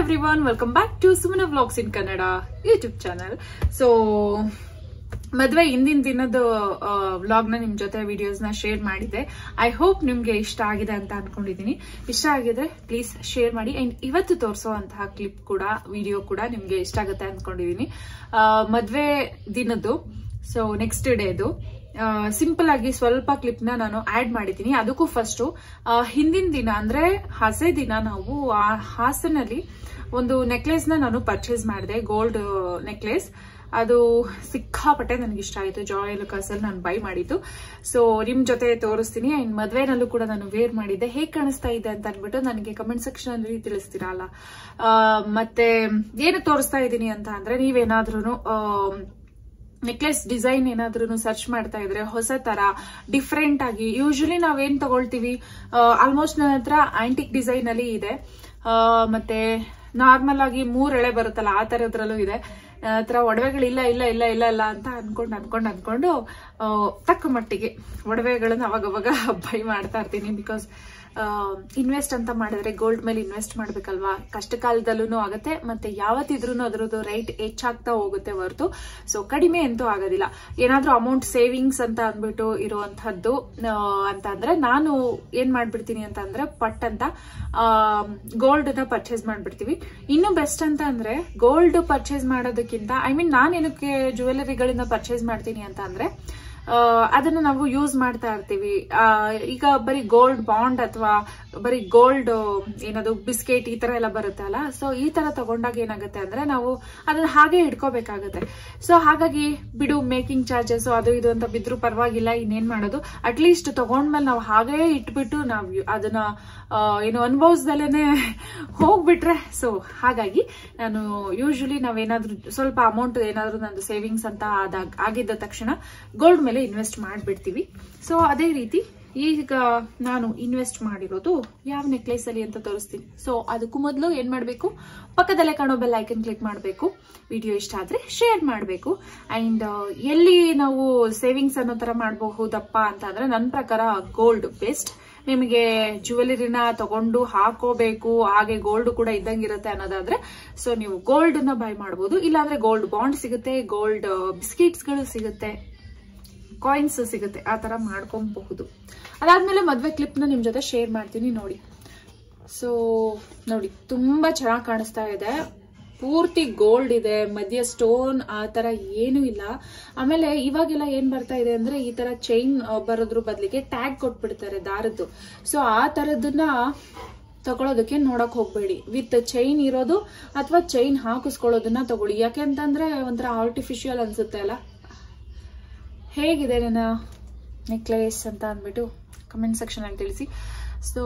every everyone welcome back to Sumana vlogs in Kannada YouTube channel so ಮದ್ವೆ ಹಿಂದಿನ ದಿನದ vlog ನ ನಿಮ್ ಜೊತೆ ವಿಡಿಯೋಸ್ ನ ಶೇರ್ ಮಾಡಿದ್ದೆ ಐ ಹೋಪ್ ನಿಮ್ಗೆ ಇಷ್ಟ ಆಗಿದೆ ಅಂತ ಅನ್ಕೊಂಡಿದೀನಿ ಇಷ್ಟ ಆಗಿದ್ರೆ ಪ್ಲೀಸ್ ಶೇರ್ ಮಾಡಿ ಅಂಡ್ ಇವತ್ತು ತೋರಿಸುವಂತಹ ಕ್ಲಿಪ್ ಕೂಡ ವಿಡಿಯೋ ಕೂಡ ನಿಮ್ಗೆ ಇಷ್ಟ ಆಗುತ್ತೆ ಅನ್ಕೊಂಡಿದೀನಿ ಆ, ಮದ್ವೆ ದಿನದ್ದು ಸೊ ನೆಕ್ಸ್ಟ್ ಡೇದು ಸಿಂಪಲ್ ಆಗಿ ಸ್ವಲ್ಪ ಕ್ಲಿಪ್ ನ ನಾನು ಆಡ್ ಮಾಡಿದ್ದೀನಿ ಅದಕ್ಕೂ ಫಸ್ಟ್ ಹಿಂದಿನ ದಿನ ಅಂದ್ರೆ ಹಸೆ ದಿನ ನಾವು ಆ ಹಾಸನಲ್ಲಿ ಒಂದು ನೆಕ್ಲೆಸ್ ನ ನಾನು ಪರ್ಚೇಸ್ ಮಾಡಿದೆ ಗೋಲ್ಡ್ ನೆಕ್ಲೆಸ್ ಅದು ಸಿಕ್ಕಾಪಟ್ಟೆ ನನಗೆ ಇಷ್ಟ ಆಯಿತು ಜಾಯ್ ಲುಕಾಸಲ್ಲಿ ನಾನು ಬೈ ಮಾಡಿದ್ದು ಸೊ ನಿಮ್ ಜೊತೆ ತೋರಿಸ್ತೀನಿ ಅಂಡ್ ಮದ್ವೆನಲ್ಲೂ ಕೂಡ ನಾನು ವೇರ್ ಮಾಡಿದ್ದೆ ಹೇಗ್ ಕಾಣಿಸ್ತಾ ಇದೆ ಅಂತ ಅಂದ್ಬಿಟ್ಟು ನನಗೆ ಕಮೆಂಟ್ ಸೆಕ್ಷನ್ ಅಲ್ಲಿ ತಿಳಿಸ್ತೀರಲ್ಲ ಆ, ಮತ್ತೆ ಏನು ತೋರಿಸ್ತಾ ಇದ್ದೀನಿ ಅಂತ ಅಂದ್ರೆ ನೀವೇನಾದ್ರೂ ನೆಕ್ಲೆಸ್ ಡಿಸೈನ್ ಏನಾದ್ರೂ ಸರ್ಚ್ ಮಾಡ್ತಾ ಇದ್ರೆ ಹೊಸ ತರ ಡಿಫ್ರೆಂಟ್ ಆಗಿ ಯೂಶಲಿ ನಾವೇನ್ ತಗೊಳ್ತೀವಿ ಆಲ್ಮೋಸ್ಟ್ ನನ್ನ ಹತ್ರ ಆಂಟಿಕ್ ಡಿಸೈನ್ ಅಲ್ಲಿ ಇದೆ ಆ, ಮತ್ತೆ ನಾರ್ಮಲ್ ಆಗಿ ಮೂರ್ ಎಳೆ ಬರುತ್ತಲ್ಲ ಆ ತರದ್ರಲ್ಲೂ ಇದೆ ನನ್ನ ಹತ್ರ ಒಡವೆಗಳಿಲ್ಲ ಇಲ್ಲ ಇಲ್ಲ ಇಲ್ಲ ಇಲ್ಲ ಅಂತ ಅನ್ಕೊಂಡು ಅನ್ಕೊಂಡು ಅನ್ಕೊಂಡು ಆ, ತಕ್ಕ ಮಟ್ಟಿಗೆ ಒಡವೆಗಳನ್ನ ಅವಾಗವಾಗ ಬೈ ಮಾಡ್ತಾ ಇರ್ತೀನಿ ಬಿಕಾಸ್ ಇನ್ವೆಸ್ಟ್ ಅಂತ ಮಾಡಿದ್ರೆ ಗೋಲ್ಡ್ ಮೇಲೆ ಇನ್ವೆಸ್ಟ್ ಮಾಡ್ಬೇಕಲ್ವಾ ಕಷ್ಟ ಕಾಲದಲ್ಲೂ ಆಗುತ್ತೆ ಮತ್ತೆ ಯಾವತ್ತಿದ್ರೂ ಅದರದ್ದು ರೈಟ್ ಹೆಚ್ಚಾಗ್ತಾ ಹೋಗುತ್ತೆ ಹೊರತು ಸೊ ಕಡಿಮೆ ಅಂತೂ ಆಗೋದಿಲ್ಲ ಏನಾದ್ರೂ ಅಮೌಂಟ್ ಸೇವಿಂಗ್ಸ್ ಅಂತ ಅಂದ್ಬಿಟ್ಟು ಇರುವಂತಹದ್ದು ಆ, ಅಂತ ಅಂದ್ರೆ ನಾನು ಏನ್ ಮಾಡ್ಬಿಡ್ತೀನಿ ಅಂತ ಅಂದ್ರೆ ಪಟ್ ಅಂತ ಗೋಲ್ಡ್ ನ ಪರ್ಚೇಸ್ ಮಾಡ್ಬಿಡ್ತೀವಿ ಇನ್ನು ಬೆಸ್ಟ್ ಅಂತ ಅಂದ್ರೆ ಗೋಲ್ಡ್ ಪರ್ಚೇಸ್ ಮಾಡೋದಕ್ಕಿಂತ ಐ ಮೀನ್ ನಾನು ಏನಕ್ಕೆ ಜುವೆಲರಿಗಳಿಂದ ಪರ್ಚೇಸ್ ಮಾಡ್ತೀನಿ ಅಂತ ಅಂದ್ರೆ ಆ, ಅದನ್ನ ನಾವು ಯೂಸ್ ಮಾಡ್ತಾ ಇರ್ತೀವಿ ಆ, ಈಗ ಬರೀ ಗೋಲ್ಡ್ ಬಾಂಡ್ ಅಥವಾ ಬರೀ ಗೋಲ್ಡ್ ಏನದು ಬಿಸ್ಕೆಟ್ ಈ ತರ ಎಲ್ಲ ಬರುತ್ತೆ ಅಲ್ಲ ಸೊ ಈ ತರ ತಗೊಂಡಾಗ ಏನಾಗುತ್ತೆ ಅಂದ್ರೆ ನಾವು ಅದನ್ನ ಹಾಗೆ ಇಟ್ಕೋಬೇಕಾಗುತ್ತೆ ಸೊ ಹಾಗಾಗಿ ಬಿಡು ಮೇಕಿಂಗ್ ಚಾರ್ಜಸ್ ಅದು ಇದು ಅಂತ ಬಿದ್ರು ಪರವಾಗಿಲ್ಲ ಇನ್ನೇನ್ ಮಾಡೋದು ಅಟ್ಲೀಸ್ಟ್ ತಗೊಂಡ್ಮೇಲೆ ನಾವು ಹಾಗೇ ಇಟ್ಬಿಟ್ಟು ನಾವು ಅದನ್ನ ಆ, ಏನು ಅನುಭವಿಸ್ದಲೇನೆ ಹೋಗ್ಬಿಟ್ರೆ ಸೊ ಹಾಗಾಗಿ ನಾನು ಯೂಶಲಿ ನಾವೇನಾದ್ರೂ ಸ್ವಲ್ಪ ಅಮೌಂಟ್ ಏನಾದ್ರೂ ನಂದು ಸೇವಿಂಗ್ಸ್ ಅಂತ ಆದಾಗ ಆಗಿದ್ದ ತಕ್ಷಣ ಗೋಲ್ಡ್ ಮೇಲೆ ಇನ್ವೆಸ್ಟ್ ಮಾಡ್ಬಿಡ್ತೀವಿ ಸೊ ಅದೇ ರೀತಿ ಈಗ ನಾನು ಇನ್ವೆಸ್ಟ್ ಮಾಡಿರೋದು ಯಾವ ನೆಕ್ಲೆಸ್ ಅಲ್ಲಿ ಅಂತ ತೋರಿಸ್ತೀನಿ ಸೊ ಅದಕ್ಕೂ ಮೊದಲು ಏನ್ ಮಾಡ್ಬೇಕು ಪಕ್ಕದಲ್ಲೇ ಕಾಣೋ ಬೆಲ್ ಐಕನ್ ಕ್ಲಿಕ್ ಮಾಡಬೇಕು ವಿಡಿಯೋ ಇಷ್ಟ ಆದ್ರೆ ಶೇರ್ ಮಾಡಬೇಕು ಅಂಡ್ ಎಲ್ಲಿ ನಾವು ಸೇವಿಂಗ್ಸ್ ಅನ್ನೋ ತರ ಮಾಡಬಹುದಪ್ಪ ಅಂತ ಅಂದ್ರೆ ನನ್ನ ಪ್ರಕಾರ ಗೋಲ್ಡ್ ಬೆಸ್ಟ್ ನಿಮಗೆ ಜುವೆಲರಿನ ತಗೊಂಡು ಹಾಕೋಬೇಕು ಹಾಗೆ ಗೋಲ್ಡ್ ಕೂಡ ಇದ್ದಂಗಿರುತ್ತೆ ಅನ್ನೋದಾದ್ರೆ ಸೊ ನೀವು ಗೋಲ್ಡ್ ನ ಬೈ ಮಾಡಬಹುದು ಇಲ್ಲಾಂದ್ರೆ ಗೋಲ್ಡ್ ಬಾಂಡ್ ಸಿಗುತ್ತೆ ಗೋಲ್ಡ್ ಬಿಸ್ಕಿಟ್ಸ್ ಗಳು ಸಿಗುತ್ತೆ ಕಾಯಿನ್ಸ್ ಸಿಗುತ್ತೆ ಆ ತರ ಮಾಡ್ಕೊಬಹುದು ಅದಾದ್ಮೇಲೆ ಮದ್ವೆ ಕ್ಲಿಪ್ ನ ನಿಮ್ ಜೊತೆ ಶೇರ್ ಮಾಡ್ತೀನಿ ನೋಡಿ ಸೊ ನೋಡಿ ತುಂಬಾ ಚೆನ್ನಾಗಿ ಕಾಣಿಸ್ತಾ ಇದೆ ಪೂರ್ತಿ ಗೋಲ್ಡ್ ಇದೆ ಮಧ್ಯ ಸ್ಟೋನ್ ಆ ತರ ಏನು ಇಲ್ಲ ಆಮೇಲೆ ಇವಾಗೆಲ್ಲ ಏನ್ ಬರ್ತಾ ಇದೆ ಅಂದ್ರೆ ಈ ತರ ಚೈನ್ ಬರೋದ್ರ ಬದಲಿಗೆ ಟ್ಯಾಗ್ ಕೊಟ್ಬಿಡ್ತಾರೆ ದಾರದ್ದು ಸೊ ಆ ತರದನ್ನ ತಗೊಳೋದಕ್ಕೆ ನೋಡಕ್ ಹೋಗ್ಬೇಡಿ ವಿತ್ ಚೈನ್ ಇರೋದು ಅಥವಾ ಚೈನ್ ಹಾಕಿಸ್ಕೊಳ್ಳೋದನ್ನ ತಗೊಳ್ಳಿ ಯಾಕೆ ಅಂತಂದ್ರೆ ಒಂಥರ ಆರ್ಟಿಫಿಷಿಯಲ್ ಅನ್ಸುತ್ತೆ ಅಲ್ಲ ಹೇಗಿದೆ ನನ್ನ ನೆಕ್ಲೆಸ್ ಅಂತ ಅಂದ್ಬಿಟ್ಟು ಕಮೆಂಟ್ ಸೆಕ್ಷನ್ ಅಲ್ಲಿ ತಿಳಿಸಿ ಸೊ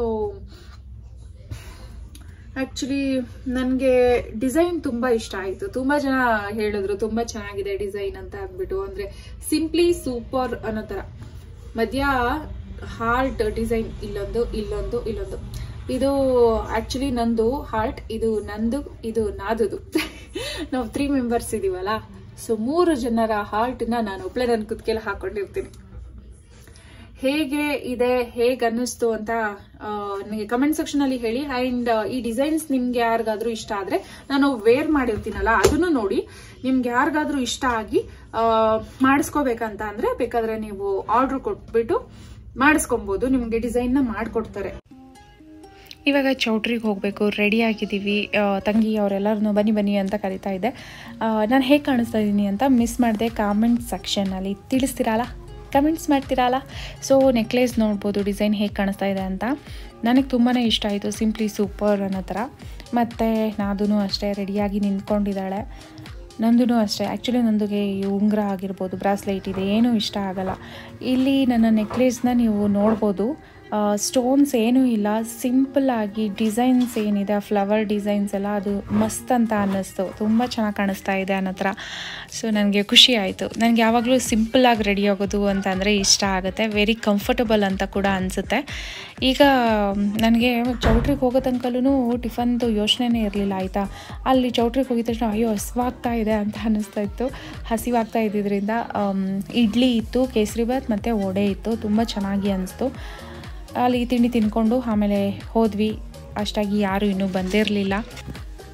ಆಕ್ಚುಲಿ ನನಗೆ ಡಿಸೈನ್ ತುಂಬಾ ಇಷ್ಟ ಆಯ್ತು ತುಂಬಾ ಜನ ಹೇಳಿದ್ರು ತುಂಬಾ ಚೆನ್ನಾಗಿದೆ ಡಿಸೈನ್ ಅಂತ ಅಂದ್ಬಿಟ್ಟು ಅಂದ್ರೆ ಸಿಂಪ್ಲಿ ಸೂಪರ್ ಅನ್ನೋ ತರ ಮಧ್ಯ ಹಾರ್ಟ್ ಡಿಸೈನ್ ಇಲ್ಲೊಂದು ಇಲ್ಲೊಂದು ಇಲ್ಲೊಂದು ಇದು ಆಕ್ಚುಲಿ ನಂದು ಹಾರ್ಟ್ ಇದು ನಂದು ಇದು ನಾದುದು ನಾವು ತ್ರೀ ಮೆಂಬರ್ಸ್ ಇದೀವಲ್ಲ ಸೊ ಮೂರು ಜನರ ಹಾರ್ಟ್ ನ ನಾನು ಒಬ್ಳೆ ನನ್ನ ಕುತ್ಕೆಲ್ಲ ಹಾಕೊಂಡಿರ್ತೀನಿ ಹೇಗೆ ಇದೆ ಹೇಗ್ ಅನ್ನಿಸ್ತು ಅಂತ ಆ, ನನಗೆ ಕಮೆಂಟ್ ಸೆಕ್ಷನ್ ಅಲ್ಲಿ ಹೇಳಿ ಅಂಡ್ ಈ ಡಿಸೈನ್ಸ್ ನಿಮ್ಗೆ ಯಾರಿಗಾದ್ರೂ ಇಷ್ಟ ಆದ್ರೆ ನಾನು ವೇರ್ ಮಾಡಿರ್ತೀನಲ್ಲ ಅದನ್ನು ನೋಡಿ ನಿಮ್ಗೆ ಯಾರಿಗಾದ್ರೂ ಇಷ್ಟ ಆಗಿ ಆ, ಮಾಡಿಸ್ಕೋಬೇಕಂತ ಅಂದ್ರೆ ಬೇಕಾದ್ರೆ ನೀವು ಆರ್ಡರ್ ಕೊಟ್ಬಿಟ್ಟು ಮಾಡಿಸ್ಕೊಬಹುದು ನಿಮ್ಗೆ ಡಿಸೈನ್ ನ ಮಾಡ್ಕೊಡ್ತಾರೆ ಇವಾಗ ಚೌಟ್ರಿಗೆ ಹೋಗಬೇಕು ರೆಡಿ ಆಗಿದ್ದೀವಿ ಆ, ತಂಗಿ ಅವರೆಲ್ಲರನ್ನು ಬನ್ನಿ ಬನ್ನಿ ಅಂತ ಕರಿತಾ ಇದ್ದೆ ನಾನು ಹೇಗೆ ಕಾಣಿಸ್ತಾ ಇದ್ದೀನಿ ಅಂತ ಮಿಸ್ ಮಾಡಿದೆ ಕಾಮೆಂಟ್ ಸೆಕ್ಷನಲ್ಲಿ ತಿಳಿಸ್ತೀರಲ್ಲ ಕಮೆಂಟ್ಸ್ ಮಾಡ್ತೀರಲ್ಲ ಸೊ ನೆಕ್ಲೆಸ್ ನೋಡ್ಬೋದು ಡಿಸೈನ್ ಹೇಗೆ ಕಾಣಿಸ್ತಾ ಇದೆ ಅಂತ ನನಗೆ ತುಂಬಾ ಇಷ್ಟ ಆಯಿತು ಸಿಂಪ್ಲಿ ಸೂಪರ್ ಅನ್ನೋ ಥರ ಮತ್ತು ನಾದೂ ಅಷ್ಟೇ ರೆಡಿಯಾಗಿ ನಿಂತ್ಕೊಂಡಿದ್ದಾಳೆ ನಂದು ಅಷ್ಟೇ ಆ್ಯಕ್ಚುಲಿ ನಂದುಗೆ ಈ ಉಂಗುರ ಆಗಿರ್ಬೋದು ಬ್ರಾಸ್ಲೈಟ್ ಇದೆ ಏನೂ ಇಷ್ಟ ಆಗಲ್ಲ ಇಲ್ಲಿ ನನ್ನ ನೆಕ್ಲೆಸ್ನ ನೀವು ನೋಡ್ಬೋದು ಸ್ಟೋನ್ಸ್ ಏನೂ ಇಲ್ಲ ಸಿಂಪಲ್ ಆಗಿ ಡಿಸೈನ್ಸ್ ಏನಿದೆ ಫ್ಲವರ್ ಡಿಸೈನ್ಸ್ ಎಲ್ಲ ಅದು ಮಸ್ತ್ ಅಂತ ಅನ್ನಿಸ್ತು ತುಂಬ ಚೆನ್ನಾಗಿ ಕಾಣಿಸ್ತಾ ಇದೆ ಅನ್ನೋ ಥರ ಸೊ ನನಗೆ ಖುಷಿ ಆಯಿತು ನನಗೆ ಯಾವಾಗಲೂ ಸಿಂಪಲ್ಲಾಗಿ ರೆಡಿ ಆಗೋದು ಅಂತಂದರೆ ಇಷ್ಟ ಆಗುತ್ತೆ ವೆರಿ ಕಂಫರ್ಟಬಲ್ ಅಂತ ಕೂಡ ಅನಿಸುತ್ತೆ ಈಗ ನನಗೆ ಚೌಟ್ರಿಗೆ ಹೋಗೋ ತನಕಲೂ ಟಿಫನ್ದು ಯೋಚನೆನೇ ಇರಲಿಲ್ಲ ಆಯಿತಾ ಅಲ್ಲಿ ಚೌಟ್ರಿಗೆ ಹೋಗಿದ ತಕ್ಷಣ ಅಯ್ಯೋ ಹಸಿವಾಗ್ತಾ ಇದೆ ಅಂತ ಅನ್ನಿಸ್ತಾ ಇತ್ತು ಹಸಿವಾಗ್ತಾ ಇದ್ದಿದ್ದರಿಂದ ಆಮ್, ಇಡ್ಲಿ ಇತ್ತು ಕೇಸರಿಬಾತ್ ಮತ್ತು ವಡೆ ಇತ್ತು ತುಂಬ ಚೆನ್ನಾಗಿ ಅನಿಸ್ತು ಅಲ್ಲಿ ತಿಂಡಿ ತಿನ್ಕೊಂಡು ಆಮೇಲೆ ಹೋದ್ವಿ ಅಷ್ಟಾಗಿ ಯಾರೂ ಇನ್ನೂ ಬಂದಿರಲಿಲ್ಲ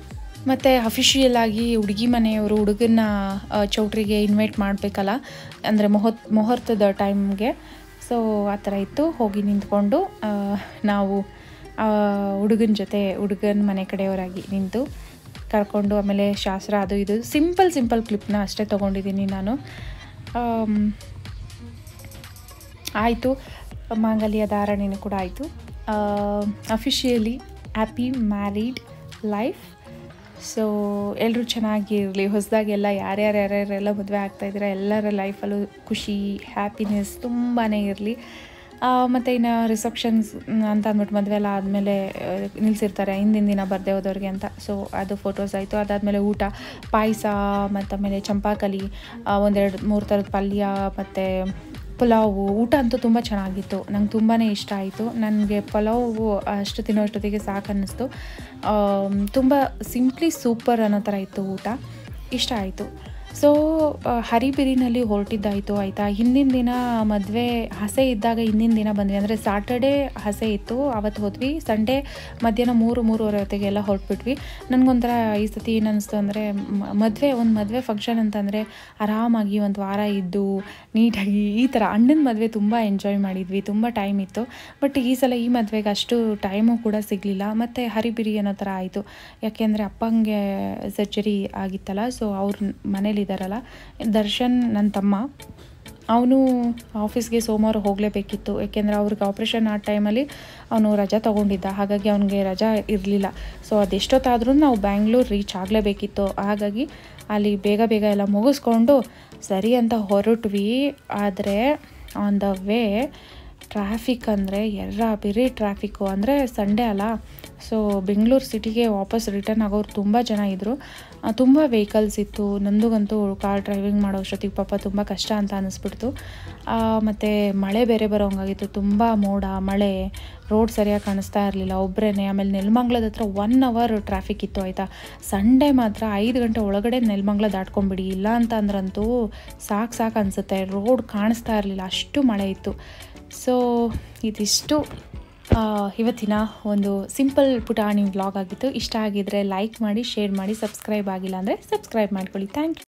ಮತ್ತು ಅಫಿಷಿಯಲ್ ಆಗಿ ಹುಡುಗಿ ಮನೆಯವರು ಹುಡುಗನ್ನ ಆ, ಚೌಟ್ರಿಗೆ ಇನ್ವೈಟ್ ಮಾಡಬೇಕಲ್ಲ ಅಂದರೆ ಮುಹೂರ್ತ ಮುಹೂರ್ತದ ಟೈಮ್ಗೆ ಸೊ ಆ ಥರ ಇತ್ತು ಹೋಗಿ ನಿಂತ್ಕೊಂಡು ಆ, ನಾವು ಹುಡುಗನ ಜೊತೆ ಹುಡುಗನ ಮನೆ ಕಡೆಯವರಾಗಿ ನಿಂತು ಕರ್ಕೊಂಡು ಆಮೇಲೆ ಶಾಸ್ತ್ರ ಅದು ಇದು ಸಿಂಪಲ್ ಸಿಂಪಲ್ ಕ್ಲಿಪ್ನ ಅಷ್ಟೇ ತೊಗೊಂಡಿದ್ದೀನಿ ನಾನು ಆಮ್, ಆಯಿತು ಮಾಂಗಲ್ಯ ಧಾರಣೆನೂ ಕೂಡ ಆಯಿತು officially happy married life so ಎಲ್ಲರೂ ಚೆನ್ನಾಗಿರಲಿ ಹೊಸದಾಗೆಲ್ಲ ಯಾರ್ಯಾರು ಯಾರ್ಯಾರೆಲ್ಲ ಮದುವೆ ಆಗ್ತಾಯಿದ್ದೀರಾ ಎಲ್ಲರ ಲೈಫಲ್ಲೂ ಖುಷಿ ಹ್ಯಾಪಿನೆಸ್ ತುಂಬಾ ಇರಲಿ ಮತ್ತು ಇನ್ನು ರಿಸೆಪ್ಷನ್ಸ್ ಅಂತ ಅಂದ್ಬಿಟ್ಟು ಮದುವೆ ಎಲ್ಲ ಆದಮೇಲೆ ನಿಲ್ಲಿಸಿರ್ತಾರೆ ಹಿಂದಿನ ದಿನ ಬರ್ದೇ ಹೋದವ್ರಿಗೆ ಅಂತ ಸೊ ಅದು ಫೋಟೋಸ್ ಆಯಿತು ಅದಾದಮೇಲೆ ಊಟ ಪಾಯಸ ಮತ್ತು ಆಮೇಲೆ ಚಂಪಾಕಲಿ ಆ, ಒಂದೆರಡು ಮೂರು ಥರದ ಪಲ್ಯ ಮತ್ತು ಪಲಾವು ಊಟ ಅಂತೂ ತುಂಬ ಚೆನ್ನಾಗಿತ್ತು ನಂಗೆ ತುಂಬಾ ಇಷ್ಟ ಆಯಿತು ನನಗೆ ಪಲಾವು ಅಷ್ಟು ತಿನ್ನೋಷ್ಟೊತ್ತಿಗೆ ಸಾಕು ಅನ್ನಿಸ್ತು ಆಮ್, ತುಂಬ ಸಿಂಪ್ಲಿ ಸೂಪರ್ ಅನ್ನೋ ಥರ ಇತ್ತು ಊಟ ಇಷ್ಟ ಆಯಿತು ಸೊ ಹರಿಬಿರಿನಲ್ಲಿ ಹೊರಟಿದ್ದಾಯಿತು ಆಯಿತಾ ಹಿಂದಿನ ದಿನ ಮದುವೆ ಹಸೆ ಇದ್ದಾಗ ಹಿಂದಿನ ದಿನ ಬಂದ್ವಿ ಅಂದರೆ ಸಾಟರ್ಡೇ ಹಸೆ ಇತ್ತು ಅವತ್ತು ಹೋದ್ವಿ ಸಂಡೇ ಮಧ್ಯಾಹ್ನ ಮೂರು ಮೂರುವರೆ ಹೊತ್ತಿಗೆ ಎಲ್ಲ ಹೊರಟ್ಬಿಟ್ವಿ ನನಗೊಂಥರ ಈ ಸತಿ ಏನು ಅನ್ನಿಸ್ತು ಅಂದರೆ ಮದುವೆ ಒಂದು ಮದುವೆ ಫಂಕ್ಷನ್ ಅಂತಂದರೆ ಆರಾಮಾಗಿ ಒಂದು ವಾರ ಇದ್ದು ನೀಟಾಗಿ ಈ ಥರ ಅಣ್ಣನ ಮದುವೆ ತುಂಬ ಎಂಜಾಯ್ ಮಾಡಿದ್ವಿ ತುಂಬ ಟೈಮ್ ಇತ್ತು ಬಟ್ ಈ ಸಲ ಈ ಮದುವೆಗೆ ಅಷ್ಟು ಟೈಮು ಕೂಡ ಸಿಗಲಿಲ್ಲ ಮತ್ತು ಹರಿಬಿರಿ ಅನ್ನೋ ಥರ ಆಯಿತು ಯಾಕೆಂದರೆ ಅಪ್ಪಂಗೆ ಸರ್ಜರಿ ಆಗಿತ್ತಲ್ಲ ಸೊ ಅವ್ರ ಮನೇಲಿದ್ದಾರಲ್ಲ ದರ್ಶನ್ ನನ್ನ ತಮ್ಮ ಅವನು ಆಫೀಸ್ಗೆ ಸೋಮವಾರ ಹೋಗಲೇಬೇಕಿತ್ತು ಯಾಕೆಂದರೆ ಅವ್ರಿಗೆ ಆಪ್ರೇಷನ್ ಆ ಟೈಮಲ್ಲಿ ಅವನು ರಜಾ ತೊಗೊಂಡಿದ್ದ ಹಾಗಾಗಿ ಅವನಿಗೆ ರಜಾ ಇರಲಿಲ್ಲ ಸೊ ಅದೆಷ್ಟೊತ್ತಾದ್ರೂ ನಾವು ಬ್ಯಾಂಗ್ಳೂರು ರೀಚ್ ಆಗಲೇಬೇಕಿತ್ತು ಹಾಗಾಗಿ ಅಲ್ಲಿ ಬೇಗ ಬೇಗ ಎಲ್ಲ ಮುಗಿಸ್ಕೊಂಡು ಸರಿ ಅಂತ ಹೊರಟ್ವಿ ಆದರೆ ಆನ್ ದ ವೇ ಟ್ರಾಫಿಕ್ ಅಂದರೆ ಎರ್ರ ಬಿರಿ ಟ್ರಾಫಿಕ್ಕು ಅಂದರೆ ಸಂಡೇ ಅಲ್ಲ ಸೊ ಬೆಂಗಳೂರು ಸಿಟಿಗೆ ವಾಪಸ್ ರಿಟರ್ನ್ ಆಗೋರು ತುಂಬ ಜನ ಇದ್ದರು ತುಂಬ ವೆಹಿಕಲ್ಸ್ ಇತ್ತು ನಂದುಗಂತೂ ಕಾರ್ ಡ್ರೈವಿಂಗ್ ಮಾಡೋ ಅಷ್ಟೊತ್ತಿಗೆ ಪಾಪ ತುಂಬ ಕಷ್ಟ ಅಂತ ಅನ್ನಿಸ್ಬಿಡ್ತು ಮತ್ತು ಮಳೆ ಬೇರೆ ಬರೋಂಗಾಗಿತ್ತು ತುಂಬ ಮೋಡ ಮಳೆ ರೋಡ್ ಸರಿಯಾಗಿ ಕಾಣಿಸ್ತಾ ಇರಲಿಲ್ಲ ಒಬ್ಬರೇ ಆಮೇಲೆ ನೆಲಮಂಗ್ಲದ ಹತ್ರ ಒನ್ ಅವರ್ ಟ್ರಾಫಿಕ್ ಇತ್ತು ಆಯಿತಾ ಸಂಡೇ ಮಾತ್ರ ಐದು ಗಂಟೆ ಒಳಗಡೆ ನೆಲಮಂಗ್ಲ ದಾಟ್ಕೊಂಬಿಡಿ ಇಲ್ಲ ಅಂತ ಅಂದ್ರಂತೂ ಸಾಕು ಸಾಕು ಅನಿಸುತ್ತೆ ರೋಡ್ ಕಾಣಿಸ್ತಾ ಇರಲಿಲ್ಲ ಅಷ್ಟು ಮಳೆ ಇತ್ತು ಸೊ ಇದಿಷ್ಟು ಆ, ಇವತ್ತಿನ ಒಂದು ಸಿಂಪಲ್ ಪುಟಾಣಿ ವ್ಲಾಗ್ ಆಗಿತ್ತು ಇಷ್ಟ ಆಗಿದ್ರೆ ಲೈಕ್ ಮಾಡಿ ಶೇರ್ ಮಾಡಿ ಸಬ್ಸ್ಕ್ರೈಬ್ ಆಗಿಲ್ಲ ಅಂದರೆ ಸಬ್ಸ್ಕ್ರೈಬ್ ಮಾಡ್ಕೊಳ್ಳಿ ಥ್ಯಾಂಕ್ ಯು